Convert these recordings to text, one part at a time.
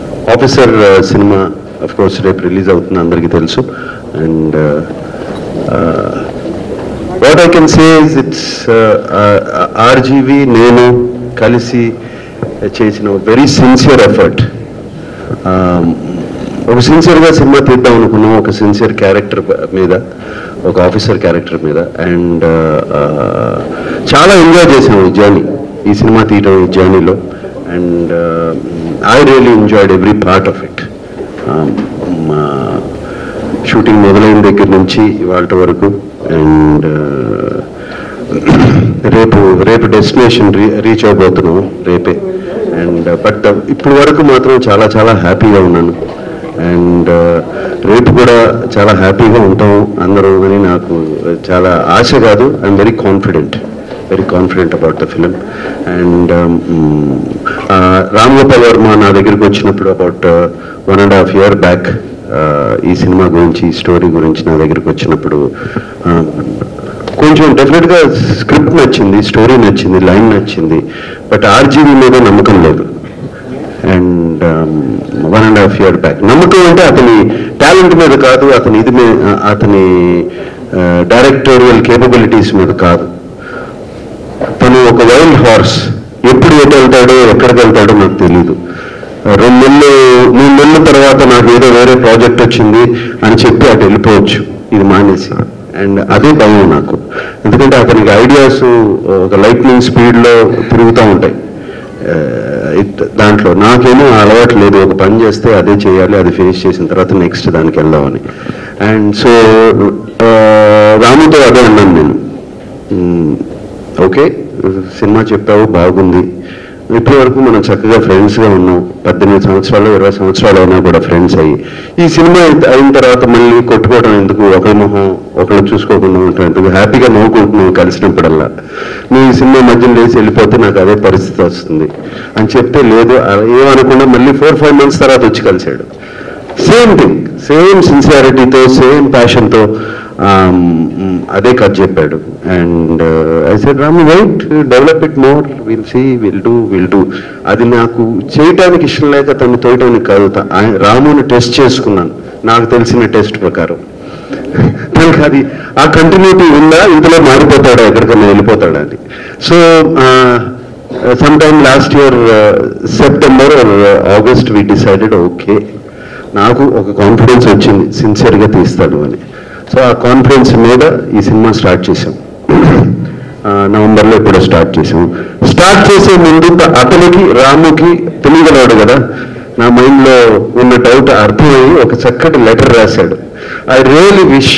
Officer cinema of course రేపు release అవుతుంది అందరికీ తెలుసు and what I can say is it's RGV నేను కలిసి చేసిన వెరీ సిన్సియర్ ఎఫర్ట్ ఒక సిన్సియర్గా సినిమా తీద్దాం అనుకున్నాం ఒక సిన్సియర్ క్యారెక్టర్ మీద ఒక ఆఫీసర్ క్యారెక్టర్ మీద అండ్ చాలా ఎంజాయ్ చేసాం ఈ జర్నీ ఈ సినిమా తీయడం ఈ జర్నీలో and I really enjoyed every part of it shooting మొదలైన దగ్గర నుంచి ఇవాళ వరకు అండ్ రేపు రేపు డెస్టినేషన్ రీ రీచ్ అవబోతున్నాం రేపే అండ్ బట్ ఇప్పుడు వరకు మాత్రం చాలా చాలా హ్యాపీగా ఉన్నాను అండ్ రేపు కూడా చాలా హ్యాపీగా ఉంటాం అందరూ అని నాకు చాలా ఆశ కాదు I'm very confident very confident about the film and Ram Gopal Varma నా దగ్గరికి వచ్చినప్పుడు about one and half year back ఈ సినిమా గురించి ఈ స్టోరీ గురించి నా దగ్గరికి వచ్చినప్పుడు uh, కొంచెం డెఫినెట్గా స్క్రిప్ట్ నచ్చింది స్టోరీ నచ్చింది లైన్ నచ్చింది బట్ ఆర్జీవీ మీద నమ్మకం లేదు and one and half year back నమ్మకం అంటే అతని టాలెంట్ మీద కాదు అతని ఇది మీద అతని డైరెక్టోరియల్ కేపబిలిటీస్ మీద కాదు తను ఒక వైల్డ్ హార్స్ ఎప్పుడు ఎటు వెళ్తాడో ఎక్కడికి వెళ్తాడో నాకు తెలియదు రెండు నెలలు మూడు నెలల తర్వాత నాకు ఏదో వేరే ప్రాజెక్ట్ వచ్చింది అని చెప్పి అటు వెళ్ళిపోవచ్చు ఇది మానేసి అండ్ అదే భయం నాకు ఎందుకంటే అతనికి ఐడియాస్ ఒక లైట్నింగ్ స్పీడ్లో తిరుగుతూ ఉంటాయి ఆ, ఇట్- దాంట్లో నాకేమో ఆ అలవాటు లేదు ఒక పని చేస్తే అదే చేయాలి అది ఫినిష్ చేసిన తర్వాత నెక్స్ట్ దానికి వెళ్దామని అండ్ సో రాముతో అదే అన్నాను నేను మ్మ్, ఓకే సినిమా చెప్పావు బాగుంది ఇప్పటి వరకు మనం చక్కగా ఫ్రెండ్స్గా ఉన్నాం పద్దెనిమిది సంవత్సరాలు ఇరవై సంవత్సరాలు అయినా కూడా ఫ్రెండ్స్ అయ్యి ఈ సినిమా అయిన- అయిన తర్వాత మళ్ళీ కొట్టుకోవడం ఎందుకు ఒకరి మొహం ఒకరు చూసుకోకుండా ఉండటం ఎందుకు హ్యాపీగా నవ్వుకుంటున్నాం కలిసినప్పుడల్లా నువ్వు ఈ సినిమా మధ్యలో లేచి వెళ్ళిపోతే నాకు అదే పరిస్థితి వస్తుంది అని చెప్తే లేదు అలా ఏమనకుండా మళ్ళీ ఫోర్ ఫైవ్ మంత్స్ తర్వాత వచ్చి కలిశాడు సేమ్ థింగ్ సేమ్ సిన్సియారిటీతో సేమ్ ప్యాషన్తో అదే కథ చెప్పాడు and I said Ram wait develop it more will see will do will do అది నాకు చేయటానికి ఇష్టం లేక తను తోయటానికి కాదు త- ఆయన రాముని టెస్ట్ చేసుకున్నాను నాకు తెలిసిన టెస్ట్ ప్రకారం తనకు అది ఆ కంటిన్యూటీ ఉందా ఇంతలో మారిపోతాడా ఎక్కడికైనా వెళ్ళిపోతాడా అని so some time last year September August we decided okay నాకు ఒక కాన్ఫిడెన్స్ వచ్చింది సిన్సియర్గా తీస్తాడు అని సో ఆ కాన్ఫిడెన్స్ మీద ఈ సినిమా స్టార్ట్ చేసాం ఆ, నవంబర్లో ఇప్పుడు స్టార్ట్ చేసాం స్టార్ట్ చేసే ముందు త- అతనికి రాముకి తెలియగలవాడు కదా నా మైండ్లో ఉన్న డౌట్ అర్థమయ్యి ఒక చక్కటి లెటర్ రాశాడు ఐ రియలీ విష్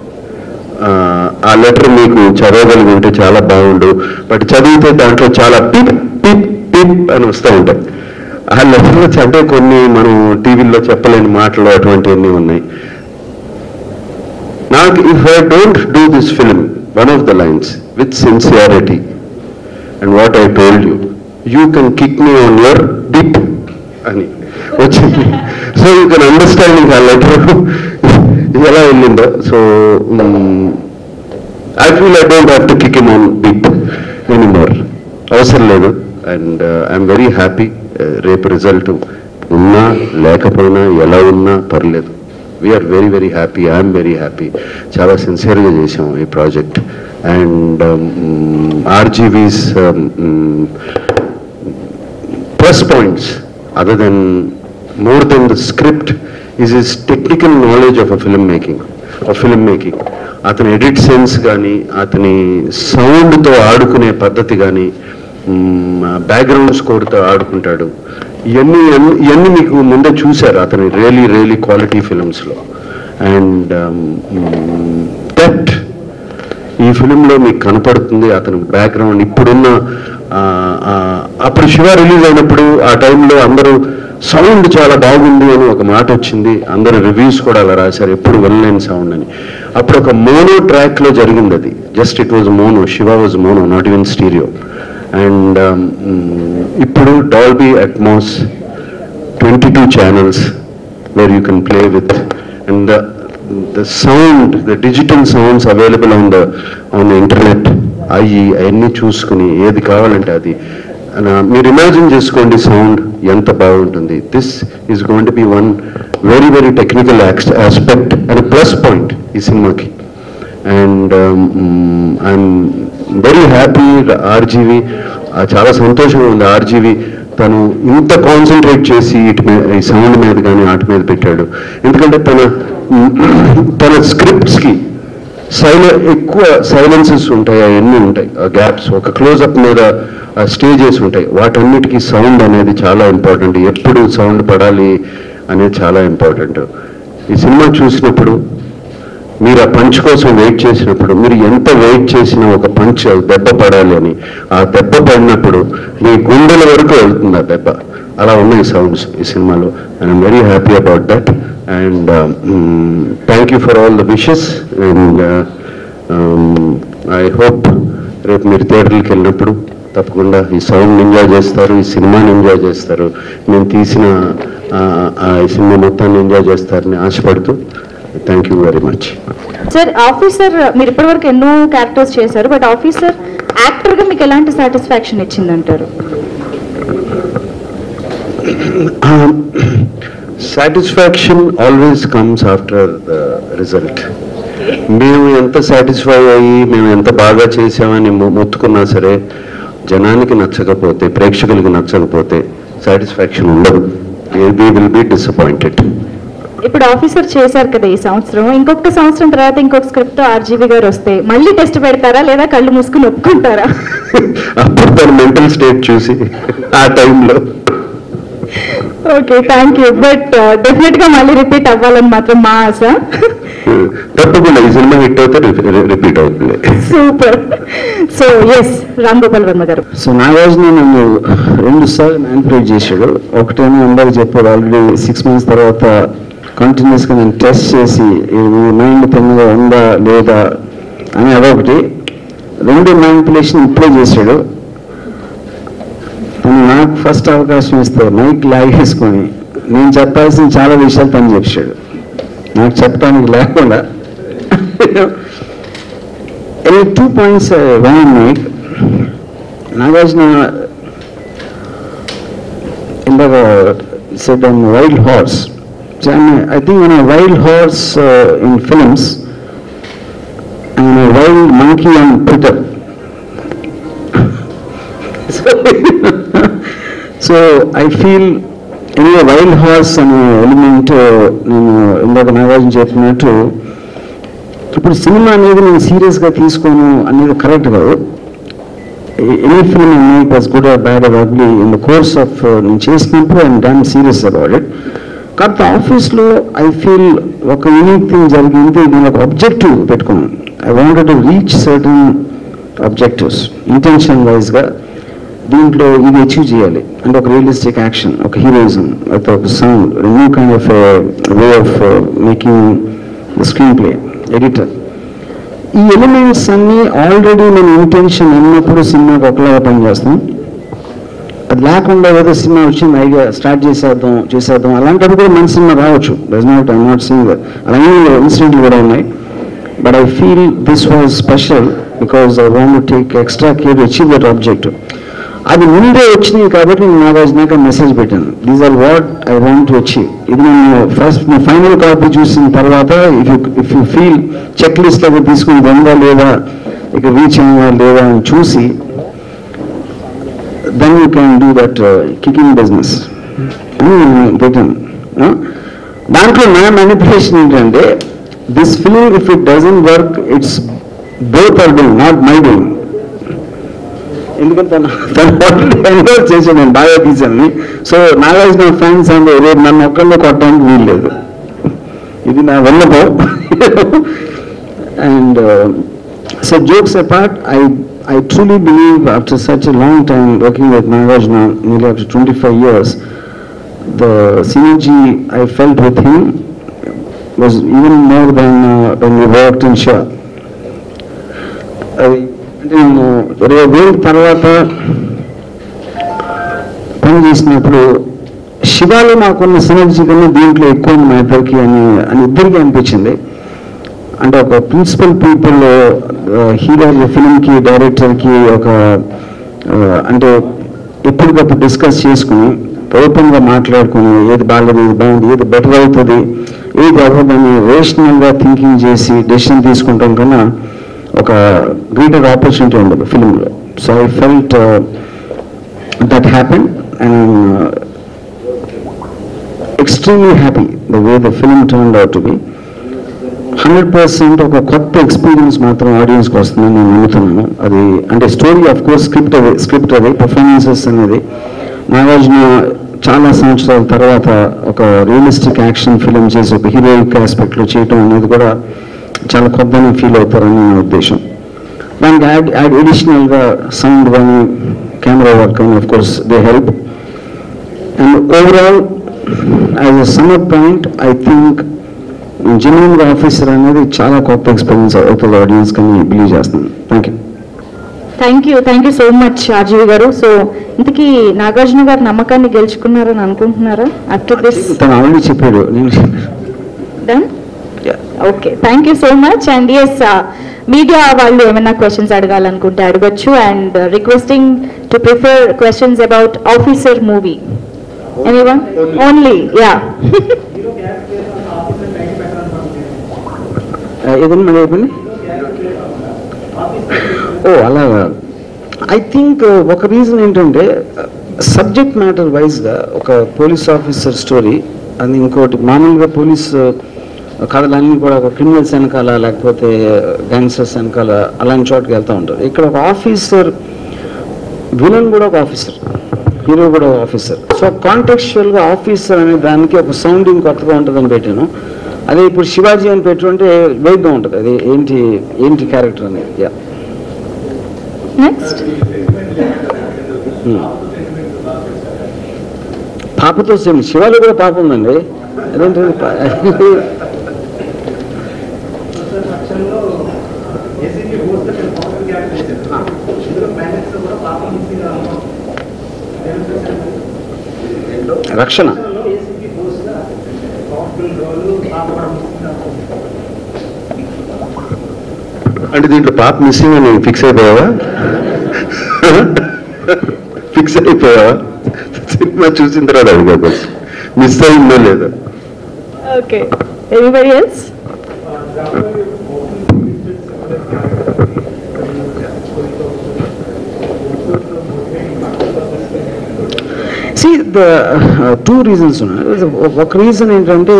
ఆ లెటర్ మీకు చదవగలిగి ఉంటే చాలా బాగుండు బట్ చదివితే దాంట్లో చాలా పిప్ పిప్ పిప్ అని వస్తూ ఉంటాయి ఆ లెటర్లో అంటే కొన్ని మనం టీవీలో చెప్పలేని మాటలు అటువంటివన్నీ ఉన్నాయి నాకు if I don't do this film one of the lines with sincerity and what I told you you can kick me on your dip అని వచ్చింది సో యూ కెన్ అండర్స్టాండింగ్ ఆ లెటర్ ఎలా వెళ్ళిందో so I feel I don't have to kick him on dip anymore అవసరం లేదు and I'm very happy రేపు result ఉన్నా లేకపోయినా ఎలా ఉన్నా పర్లేదు we're very very happy I'm very happy చాలా సిన్సియర్గా చేసాం ఈ project and RGV's plus points other than more than the script is his technical knowledge of a filmmaking of filmmaking అతని ఎడిట్ సెన్స్ కానీ అతని సౌండ్తో ఆడుకునే పద్ధతి కానీ బ్యాక్గ్రౌండ్ స్కోర్తో ఆడుకుంటాడు ఇవన్నీ ఇవన్నీ- ఇవన్నీ మీకు ముందే చూశారు అతని రియలీ రియలీ క్వాలిటీ ఫిల్మ్స్లో అండ్ దట్ ఈ ఫిలింలో మీకు కనపడుతుంది అతని బ్యాక్గ్రౌండ్ ఇప్పుడున్న ఆ, ఆ, అప్పుడు శివ రిలీజ్ అయినప్పుడు ఆ టైంలో అందరూ సౌండ్ చాలా బాగుంది అని ఒక మాట వచ్చింది అందరూ రివ్యూస్ కూడా అలా రాశారు ఎప్పుడు వెళ్ళలేని సౌండ్ అని అప్పుడు ఒక మోనో ట్రాక్లో జరిగింది అది just it was mono Shiva was mono not even stereo and ఇప్పుడు Dolby Atmos 22 channels where you can play with and the the sound the digital sounds available on the on the internet అవి అవన్నీ చూసుకుని ఏది కావాలంటే అది మీరు imagine చేసుకోండి sound ఎంత బాగుంటుంది this is going to be one very very technical aspect and plus point ఈ సినిమాకి and I'm very happy RGV చాలా సంతోషంగా ఉంది ఆర్జీవి తను ఇంత కాన్సన్ట్రేట్ చేసి ఇటు మీద ఈ సౌండ్ మీద కానీ వాటి మీద పెట్టాడు ఎందుకంటే తన తన స్క్రిప్ట్స్కి సైల ఎక్కువ సైలెన్సెస్ ఉంటాయి అవన్నీ ఉంటాయి గ్యాప్స్ ఒక క్లోజప్ మీద స్టేజెస్ ఉంటాయి వాటన్నిటికీ సౌండ్ అనేది చాలా ఇంపార్టెంట్ ఎప్పుడు సౌండ్ పడాలి అనేది చాలా ఇంపార్టెంట్ ఈ సినిమా చూసినప్పుడు మీరు ఆ పంచ్ కోసం వెయిట్ చేసినప్పుడు మీరు ఎంత వెయిట్ చేసినా ఒక పంచ్ దెబ్బ పడాలి అని ఆ దెబ్బ పడినప్పుడు మీ గుండెల వరకు వెళ్తుంది ఆ దెబ్బ అలా ఉన్నాయి సౌండ్స్ ఈ సినిమాలో I'm very happy about that and thank you for all the wishes and I hope రేపు మీరు థియేటర్కి వెళ్ళినప్పుడు తప్పకుండా ఈ సౌండ్ ఎంజాయ్ చేస్తారు ఈ సినిమాని ఎంజాయ్ చేస్తారు నేను తీసిన ఆ, ఆ ఈ సినిమా మొత్తాన్ని ఎంజాయ్ చేస్తారని ఆశపడుతూ thank you very much sir Officer మీరు ఇప్పటివరకు ఎన్నో క్యారెక్టర్స్ చేశారు బట్ ఆఫీసర్ యాక్టర్ గా మీకు ఎలాంటి సాటిస్ఫాక్షన్ ఇచ్చిందంటారు satisfaction always comes after the result మేము ఎంత సాటిస్ఫై అయ్యి మేము ఎంత బాగా చేసామని మొ- మొత్తుకున్నా సరే జనానికి నచ్చకపోతే ప్రేక్షకులకు నచ్చకపోతే సాటిస్ఫాక్షన్ ఉండదు వీ విల్ బి డిసప్పాయింటెడ్ ఇప్పుడు ఆఫీసర్ చేశారు కదా ఈ సంవత్సరం ఇంకొక సంవత్సరం తర్వాత ఇంకొక స్క్రిప్ట్ తో ఆర్జీవి గారు వస్తే మళ్ళీ టెస్ట్ పెడతారా లేదా కళ్ళు మూసుకుని ఒప్పుకుంటారా అప్పుడు తన మెంటల్ స్టేట్ చూసి ఆ టైంలో okay thank you but definite గా మళ్ళీ రిపీట్ అవ్వాలని మాత్రం మా ఆశ తప్పకుండా ఈ సినిమా హిట్ అవుతే రిపీట్ అవుతుంది super so yes Ram Gopal Varma garu so Nagarjuna నన్ను రెండు సార్లు మ్యానిపులేట్ చేశాడు ఒకటేమో ఇందాక చెప్పాడు ఆల్రెడీ సిక్స్ మంత్స్ తర్వాత కంటిన్యూస్గా నేను టెస్ట్ చేసి ఈ మైండ్ తిన్నగా ఉందా లేదా అని అదొకటి రెండు మ్యానిపులేషన్ ఇప్పుడే చేశాడు తను నాకు ఫస్ట్ అవకాశం ఇస్తే మైక్ లాగేసుకొని నేను చెప్పాల్సిన చాలా విషయాలు తను చెప్పాడు నాకు చెప్పడానికి లేకుండా two points one make Nagarjuna ఇందాక set on wild horse I think in wild horse in films and wild monkey and Twitter so I feel anyway wild horse అనే ఎలిమెంట్ నేను ఇందాక నాగార్జున చెప్పినట్టు ఇప్పుడు సినిమా అనేది నేను సీరియస్గా తీసుకోను అనేది కరెక్ట్ కాదు any film make was good or bad or ugly in the course of నేను చేసినప్పుడు I'm done serious about it కాకపోతే ఆఫీస్లో ఐ ఫీల్ ఒక యూనిక్ థింగ్ జరిగింది నేను ఒక అబ్జెక్టివ్ పెట్టుకున్నాను I wanted to reach certain objectives intention వైజ్గా దీంట్లో ఇది అచీవ్ చేయాలి అంటే ఒక రియలిస్టిక్ యాక్షన్ ఒక హీరోయిజం అయితే ఒక sound new kind of way of making the screen play editor ఈ ఎలిమెంట్స్ అన్ని ఆల్రెడీ నేను ఇంటెన్షన్ అన్నప్పుడు సినిమాకి ఒకలాగా పనిచేస్తాం అది లేకుండా ఏదో సినిమా వచ్చింది ఐడియా స్టార్ట్ చేసేద్దాం చేసేద్దాం అలాంటప్పుడు కూడా మంచి సినిమా రావచ్చు does not I not seeing అలాగే ఇన్సిడెంట్లు కూడా ఉన్నాయి but I feel this was special because I want take extra care achieve that objective అది ముందే వచ్చినాయి కాబట్టి నేను నాగార్జునక మెసేజ్ పెట్టాను these are what I want to achieve ఇది నేను ఫస్ట్ నేను ఫైనల్ కాపీ చూసిన తర్వాత if you if you feel check list లాగా తీసుకుని ఉందా లేదా ఇక రీచ్ అయిందా లేదా అని చూసి then you can do that kicking business అని నేను పెట్టాను ఆ? దాంట్లో నా మ్యానిపులేషన్ ఏంటంటే this film if it doesn't work it's both are doing not my doing ఎందుకంటే తను తను ఎన్రోల్ చేశాను నేను బాగా తీశాను సో నాగార్జున ఫ్యాన్స్ అంటే రేపు నన్ను ఒక్కళ్ళు కొట్టడానికి వీలు లేదు ఇది నా వెళ్ళబో and so jokes apart I I truly believe after such a long time working with Nagarjuna nearly after twenty five years the synergy I felt with him was even more than uh, when we worked in Shah. అది అంటే నేను ఇరవై వేల తర్వాత పని చేసినప్పుడు శివాలో నాకున్న synergy కన్నా దీంట్లో ఎక్కువ ఉంది మా ఇద్దరికి అని అని ఇద్దరికి అనిపించింది అంటే ఒక ప్రిన్సిపల్ పీపుల్ హీరో ఫిలింకి డైరెక్టర్కి ఒక ఆ, అంటే ఎప్పటికప్పుడు డిస్కస్ చేసుకుని ఓపెన్గా మాట్లాడుకుని ఏది బాగాలేదు ఏది బాగుంది ఏది బెటర్ అవుతుంది ఏది అవ్వదని రేషనల్గా థింకింగ్ చేసి డెసిషన్ తీసుకుంటాం కన్నా ఒక గ్రేటర్ ఆపర్చునిటీ ఉండదు ఫిలింలో so I felt that happen and extremely happy the way the film turn out to be hundred percent ఒక కొత్త ఎక్స్పీరియన్స్ మాత్రం ఆడియన్స్కి వస్తుందని నేను నమ్ముతున్నాను అది అంటే స్టోరీ ఆఫ్ కోర్స్ స్క్రిప్ట్ అది స్క్రిప్ట్ అది పర్ఫార్మెన్సెస్ అనేది నాగార్జున చాలా సంవత్సరాల తర్వాత ఒక రియలిస్టిక్ యాక్షన్ ఫిలిం చేసి ఒక హీరోయిక్ ఆస్పెక్ట్లో చేయటం అనేది కూడా చాలా కొత్తని ఫీల్ అవుతారని నా ఉద్దేశం దానికి యాడ్ యాడ్ ఎడిషనల్గా సౌండ్ కానీ కెమెరా వర్క్ కానీ of course they help and overall as a summer point I think genuine officer అనేది చాలా కొత్త ఎక్స్పీరియన్స్ అవుతుంది ఆడియన్స్ కానీ బిలీవ్ చేస్తున్నాను thank you thank you thank you so much RGV గారు సో ఇంతకీ నాగార్జున గారు నమ్మకాన్ని గెలుచుకున్నారని అనుకుంటున్నారా ఆఫ్టర్ దిస్ తను ఆల్రెడీ చెప్పాడు నేను done okay thank you so much and ఎస్ మీడియా వాళ్ళు ఏమైనా క్వశ్చన్స్ అడగాలనుకుంటే అడగొచ్చు and requesting to prefer questions about officer movie anyone only yeah ఏదైనా మళ్ళీ అయిపోయింది ఓ అలాగా ఐ థింక్ ఒక రీజన్ ఏంటంటే సబ్జెక్ట్ మ్యాటర్ వైజ్గా ఒక పోలీస్ ఆఫీసర్ స్టోరీ అది ఇంకోటి మామూలుగా పోలీస్ కథలన్నీ కూడా ఒక క్రిమినల్స్ వెనకాల లేకపోతే గ్యాంగ్స్టర్స్ వెనకాల అలాంటి చోటుకి వెళ్తూ ఉంటారు ఇక్కడ ఒక ఆఫీసర్ విలన్ కూడా ఒక ఆఫీసర్ హీరో కూడా ఒక ఆఫీసర్ సో కాంటెక్చువల్గా ఆఫీసర్ అనే దానికి ఒక సౌండింగ్ కొత్తగా ఉంటుందని పెట్టాను అదే ఇప్పుడు శివాజీ అని పెట్టుకుంటే వేగ్గా ఉంటుంది అది ఏంటి ఏంటి క్యారెక్టర్ అనేది యా నెక్స్ట్ పాపతో సేమ్ శివాలో కూడా పాప ఉందండి అదేంటండి పా- రక్షణ అంటే దీంట్లో పాప మిస్సింగ్ అని ఫిక్స్ అయిపోయావా ఫిక్స్ అయిపోయావా సినిమా చూసిన తర్వాత అడిగా మిస్ అయిందో లేదో okay anybody else see the two reasons ఉన్నాయి ఒక రీజన్ ఏంటంటే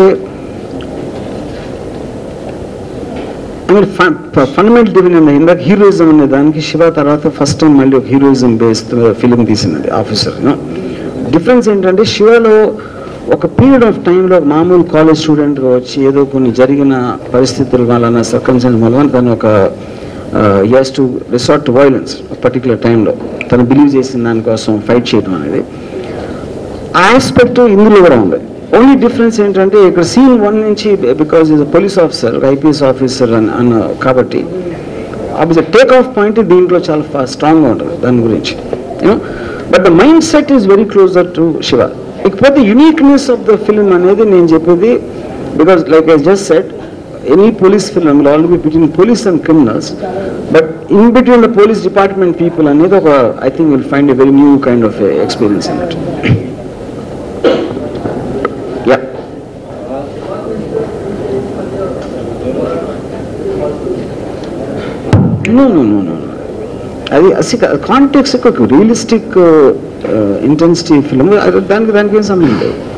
ఫండమెంటల్ డివిజన్ ఇందాక హీరోయిజం అనే దానికి శివ తర్వాత ఫస్ట్ టైం మళ్ళీ ఒక హీరోయిజం బేస్డ్ ఫిలిం తీసినది ఆఫీసర్ డిఫరెన్స్ ఏంటంటే శివలో ఒక పీరియడ్ ఆఫ్ టైంలో మామూలు కాలేజ్ స్టూడెంట్గా వచ్చి ఏదో కొన్ని జరిగిన పరిస్థితుల వలన సర్కమ్సెన్స్ వలన తను ఒక as to resort to violence particular టైంలో తను బిలీవ్ చేసిన దానికోసం ఫైట్ చేయడం అనేది ఆ ఆస్పెక్ట్ ఇందులో కూడా ఉంది ఓన్లీ డిఫరెన్స్ ఏంటంటే ఇక్కడ సీన్ వన్ నుంచి because is police officer IPS officer అని అన్న కాబట్టి ఆబ్వియస్ టేక్ ఆఫ్ పాయింట్ దీంట్లో చాలా స్ట్రాంగ్గా ఉంటుంది దాని గురించి you know but the mindset is very closer to Shiva ఇకపోతే యునీక్నెస్ ఆఫ్ ద ఫిల్మ్ అనేది నేను చెప్పేది because like I just set any police film all be between police and criminals but in between the police department people అనేది ఒక I think will find a very new kind of experience in it yeah no no no no అది అసలు context ఒక realistic intensity film దానికి దానికి ఏం సంబంధం లేదు